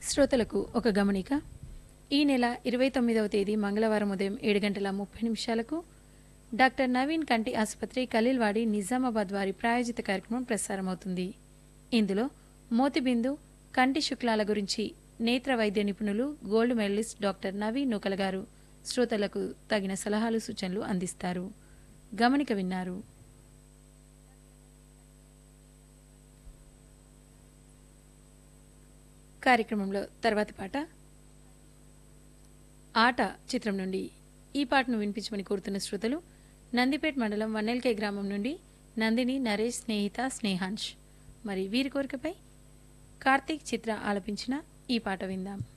శ్రోతలకు ఒక గమనిక ఈ నెల ఇరవై తొమ్మిదవ తేదీ మంగళవారం ఉదయం ఏడు గంటల ముప్పై నిమిషాలకు డాక్టర్ నవీన్ కంటి ఆసుపత్రి ఖలీల్వాడి నిజామాబాద్ వారి ప్రాయోజిత కార్యక్రమం ప్రసారమవుతుంది ఇందులో మోతిబిందు కంటి శుక్లాల గురించి నేత్ర వైద్య నిపుణులు gold medalist doctor Naveen Nookala garu శ్రోతలకు తగిన సలహాలు సూచనలు అందిస్తారు గమనిక విన్నారు కార్యక్రమంలో తర్వాతి పాట ఆట చిత్రం నుండి ఈ పాటను వినిపించమని కోరుతున్న శ్రోతలు నందిపేట్ మండలం వన్నెల్కే గ్రామం నుండి నందిని నరేష్ స్నేహిత స్నేహాంష్ మరి వీరి కోరికపై కార్తీక్ చిత్ర ఆలపించిన ఈ పాట విందాం